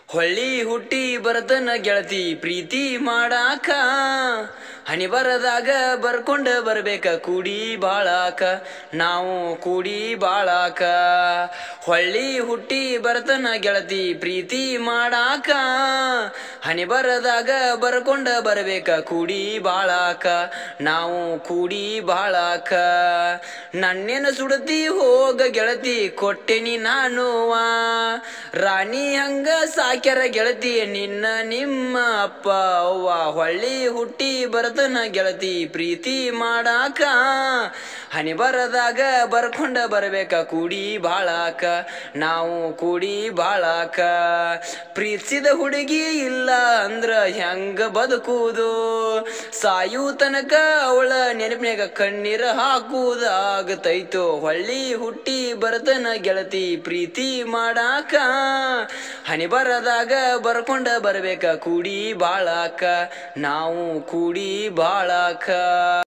ಹೊಳ್ಳಿ ಹುಟ್ಟಿ ಬರ್ತನ ಗೆಳತಿ ಪ್ರೀತಿ ಮಾಡಾಕ ಹನಿ ಬರದಾಗ ಬರ್ಕೊಂಡ ಬರ್ಬೇಕ ಕೂಡಿ ಬಾಳಾಕ ನಾವು ಕೂಡಿ ಬಾಳಾಕ ಹೊಳ್ಳಿ ಹುಟ್ಟಿ ಬರ್ತನ ಗೆಳತಿ ಪ್ರೀತಿ ಮಾಡಾಕ ಹನಿ ಬರದಾಗ ಬರ್ಕೊಂಡ ಬರ್ಬೇಕ ಕೂಡಿ ಬಾಳಾಕ ನಾವು ಕೂಡಿ ಬಾಳಾಕ ನನ್ನೇನು ಸುಡತಿ ಹೋಗ ಗೆಳತಿ ಕೊಟ್ಟೆನಿ ನಾನುವ ರಾಣಿ ಹಂಗ ಸಾಕ್ಯಾರ ಗೆಳತಿ ನಿನ್ನ ನಿಮ್ಮ ಅಪ್ಪ ಅವ್ವ ಹೊಳ್ಳಿ ಹುಟ್ಟಿ ಬರ್ತನ ಗೆಳತಿ ಪ್ರೀತಿ ಮಾಡಾಕ ಹನಿ ಬರದಾಗ ಬರ್ಕೊಂಡ ಬರ್ಬೇಕ ಕೂಡಿ ಬಾಳಾಕ ನಾವು ಕೂಡಿ ಬಾಳಾಕ ಪ್ರೀತಿಸಿದ ಹುಡುಗಿ ಇಲ್ಲ ಅಂದ್ರ ಹೆಂಗ ಬದುಕುವುದು ಸಾಯು ತನಕ ಅವಳ ನೆನಪಿನಾಗ ಕಣ್ಣೀರ ಹಾಕುವುದಾಗತೈತು ಹೊಳ್ಳಿ ಹುಟ್ಟಿ ಬರ್ತನ ಗೆಳತಿ ಪ್ರೀತಿ ಮಾಡಾಕ ಹನಿ ಬರದಾಗ ಬರ್ಕೊಂಡ ಬರ್ಬೇಕ ಕೂಡಿ ಬಾಳಾಕ ನಾವು ಕೂಡಿ ಬಾಳಾಕ